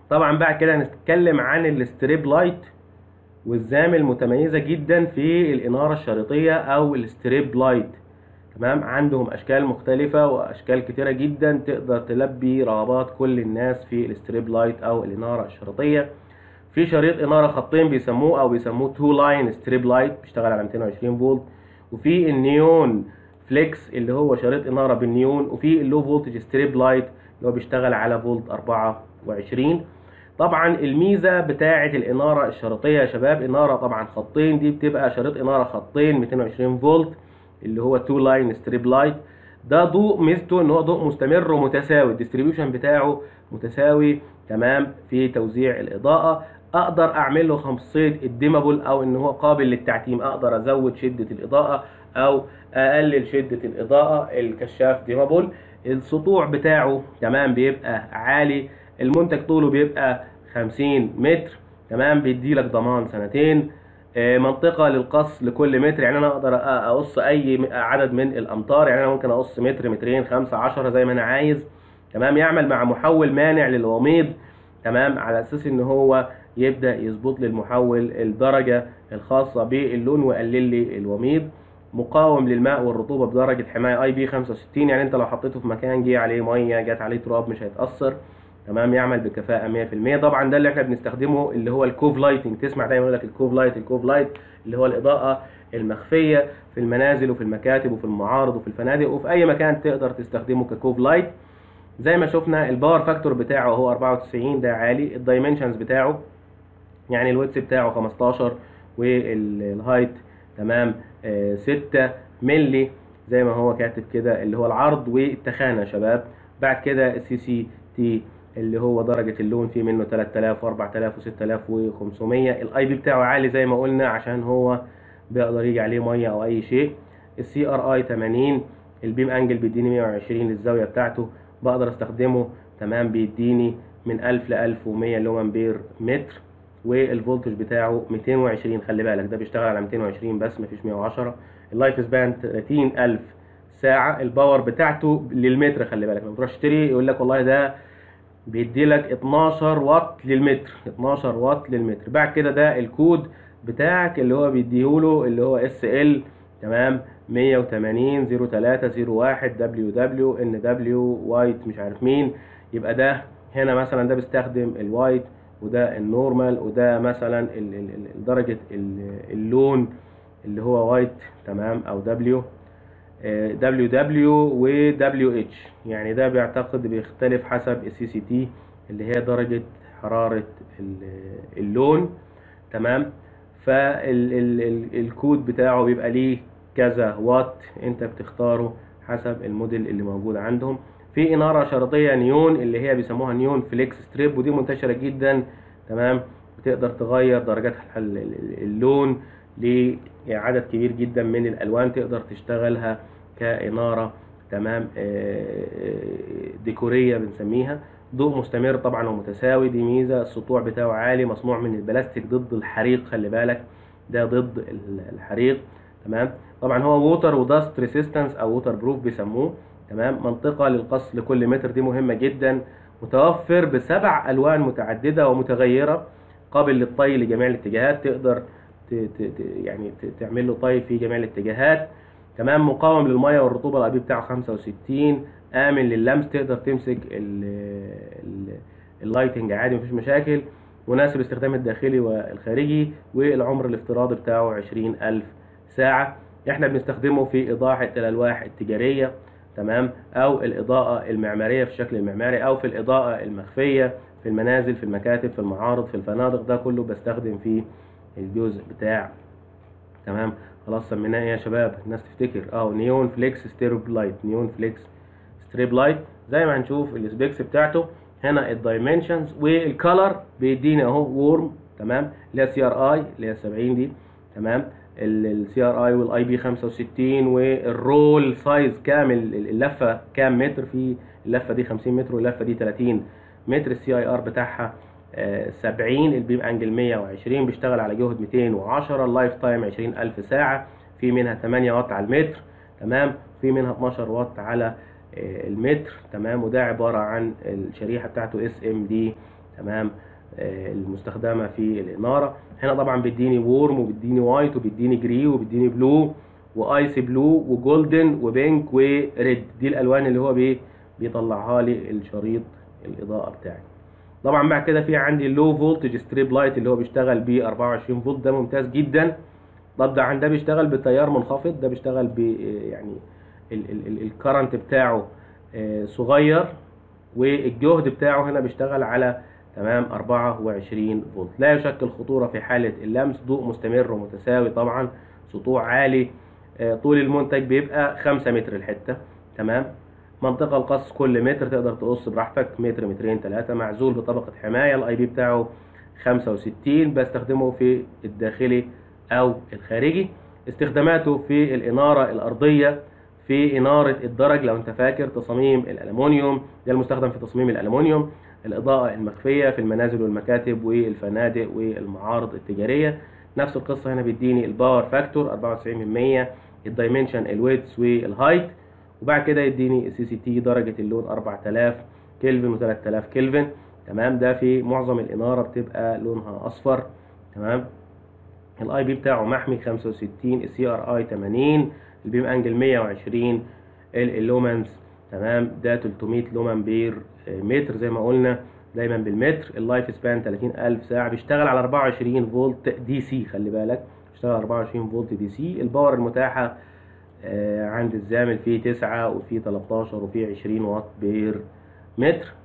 طبعا بعد كده هنتكلم عن الستريب لايت والزام المتميزة جدا في الإنارة الشريطية أو الستريب لايت تمام عندهم أشكال مختلفة وأشكال كتيرة جدا تقدر تلبي رغبات كل الناس في الستريب لايت أو الإنارة الشريطية في شريط إنارة خطين بيسموه أو بيسموه تو لاين ستريب لايت بيشتغل على 220 فولت وفي النيون فليكس اللي هو شريط إنارة بالنيون وفي اللو فولتج ستريب لايت اللي هو بيشتغل على فولت 24 طبعا الميزه بتاعه الاناره الشريطيه يا شباب اناره طبعا خطين دي بتبقى شريط اناره خطين 220 فولت اللي هو تو لاين ستريب لايت ده ضوء ميزته ان هو ضوء مستمر ومتساوي الديستريبيوشن بتاعه متساوي تمام في توزيع الاضاءه اقدر اعمل له خاصيه الديمابل او ان هو قابل للتعتيم اقدر ازود شده الاضاءه او اقلل شده الاضاءه الكشاف ديمابل السطوع بتاعه تمام بيبقى عالي المنتج طوله بيبقى 50 متر تمام بيدي لك ضمان سنتين آه، منطقة للقص لكل متر يعني انا اقدر أ- اقص اي م- عدد من الامتار يعني انا ممكن اقص متر مترين خمسة عشرة زي ما انا عايز تمام يعمل مع محول مانع للوميض تمام على اساس ان هو يبدا يظبط لي المحول الدرجة الخاصة باللون ويقلل لي الوميض مقاوم للماء والرطوبة بدرجة حماية اي بي 65 يعني انت لو حطيته في مكان جه عليه مية جت عليه تراب مش هيتأثر تمام يعمل بكفاءة 100% طبعا ده اللي احنا بنستخدمه اللي هو الكوف لايتنج تسمع دايما يقول لك الكوف لايت الكوف لايت اللي هو الإضاءة المخفية في المنازل وفي المكاتب وفي المعارض وفي الفنادق وفي أي مكان تقدر تستخدمه ككوف لايت زي ما شفنا الباور فاكتور بتاعه هو 94 ده عالي الدايمنشنز بتاعه يعني الويتس بتاعه 15 والهايت تمام 6 ملي زي ما هو كاتب كده اللي هو العرض والتخانة يا شباب بعد كده السي سي تي اللي هو درجة اللون فيه منه 3000 و4000 و6500 الاي بي بتاعه عالي زي ما قلنا عشان هو بيقدر يجي عليه مية او اي شيء السي ار اي 80 البيم انجل بيديني 120 للزاوية بتاعته بقدر استخدمه تمام بيديني من 1000 ل 1100 لومن بير متر والفولتج بتاعه 220 خلي بالك ده بيشتغل على 220 بس مفيش 110 اللايف سبان 30000 ساعة الباور بتاعته للمتر خلي بالك لما تروح تشتري يقول لك والله ده بيدي لك 12 واط للمتر 12 واط للمتر بعد كده ده الكود بتاعك اللي هو بيديهوله اللي هو اس ال تمام 180 03 01 دبليو دبليو ان دبليو وايت مش عارف مين يبقى ده هنا مثلا ده بيستخدم الوايت وده النورمال وده مثلا ال- ال- ال- درجة ال- اللون اللي هو وايت تمام او دبليو دبليو دبليو و دبليو اتش يعني ده بيعتقد بيختلف حسب السي سي تي اللي هي درجة حرارة ال- اللون تمام فالكود بتاعه بيبقى ليه كذا وات انت بتختاره حسب الموديل اللي موجود عندهم في اناره شرطيه نيون اللي هي بيسموها نيون فليكس ستريب ودي منتشره جدا تمام بتقدر تغير درجات ال- ال- اللون لعدد كبير جدا من الالوان تقدر تشتغلها كاناره تمام آه، آه، ديكوريه بنسميها ضوء مستمر طبعا ومتساوي دي ميزه السطوع بتاعه عالي مصنوع من البلاستيك ضد الحريق خلي بالك ده ضد ال- الحريق تمام طبعا هو ووتر وداست ريسيستنس او ووتر بروف بيسموه تمام منطقه للقص لكل متر دي مهمه جدا متوفر بسبع الوان متعدده ومتغيره قابل للطي لجميع الاتجاهات تقدر ت- ت- ت- يعني ت- تعمل له طي في جميع الاتجاهات تمام مقاوم للميه والرطوبه الاي بي بتاعه 65 امن لللمس تقدر تمسك ال- ال- اللايتنج عادي مفيش مشاكل مناسب للاستخدام الداخلي والخارجي والعمر الافتراضي بتاعه 20000 ساعة احنا بنستخدمه في إيضاحة الألواح التجارية تمام أو الإضاءة المعمارية في الشكل المعماري أو في الإضاءة المخفية في المنازل في المكاتب في المعارض في الفنادق ده كله بستخدم فيه الجزء بتاع تمام خلاص سميناه ايه يا شباب الناس تفتكر اه نيون فليكس ستريب لايت نيون فليكس ستريب لايت زي ما هنشوف السبيكس بتاعته هنا الدايمنشنز والكالر بيديني اهو وورم تمام اللي هي سي ار اي اللي هي 70 دي تمام السي ار اي والاي بي 65 والرول سايز كامل اللفه كام متر في اللفه دي 50 متر واللفه دي 30 متر السي اي ار بتاعها آه، 70 البيم انجل 120 بيشتغل على جهد 210 اللايف تايم 20000 ساعه في منها 8 واط على المتر تمام في منها 12 واط على آه، المتر تمام وده عباره عن الشريحه بتاعته اس ام دي تمام آه، المستخدمه في الاناره هنا طبعا بيديني وورم وبيديني وايت وبيديني جري وبيديني بلو وايس بلو وجولدن وبينك وريد دي الالوان اللي هو بي بيطلعها لي الشريط الاضاءه بتاعي طبعا بعد كده في عندي اللو فولتج ستريب لايت اللي هو بيشتغل ب 24 فولت ده ممتاز جدا طب ده عن ده بيشتغل بتيار منخفض ده بيشتغل ب يعني الكرنت بتاعه آه، صغير والجهد بتاعه هنا بيشتغل على تمام 24 فولت لا يشكل خطورة في حالة اللمس ضوء مستمر ومتساوي طبعا سطوع عالي آه، طول المنتج بيبقى 5 متر الحتة تمام منطقة القص كل متر تقدر تقص براحتك متر مترين ثلاثة معزول بطبقة حماية الاي بي بتاعه 65 بستخدمه في الداخلي او الخارجي استخداماته في الانارة الارضية في انارة الدرج لو انت فاكر تصاميم الالومنيوم ده المستخدم في تصميم الالومنيوم الاضاءة المخفية في المنازل والمكاتب والفنادق والمعارض التجارية نفس القصة هنا بيديني الباور فاكتور 94% الدايمنشن الويتس والهايت وبعد كده يديني السي سي تي درجة اللون 4000 كلفن و3000 كلفن تمام ده في معظم الإنارة بتبقى لونها أصفر تمام الاي بي بتاعه محمي 65 السي ار اي 80 البيم انجل 120 اللومنز تمام ده 300 لومن بير متر زي ما قلنا دايما بالمتر اللايف سبان 30000 ساعه بيشتغل على 24 فولت دي سي خلي بالك بيشتغل على 24 فولت دي سي الباور المتاحه آه، عند الزامل فيه 9 وفيه 13 وفيه 20 واط بير متر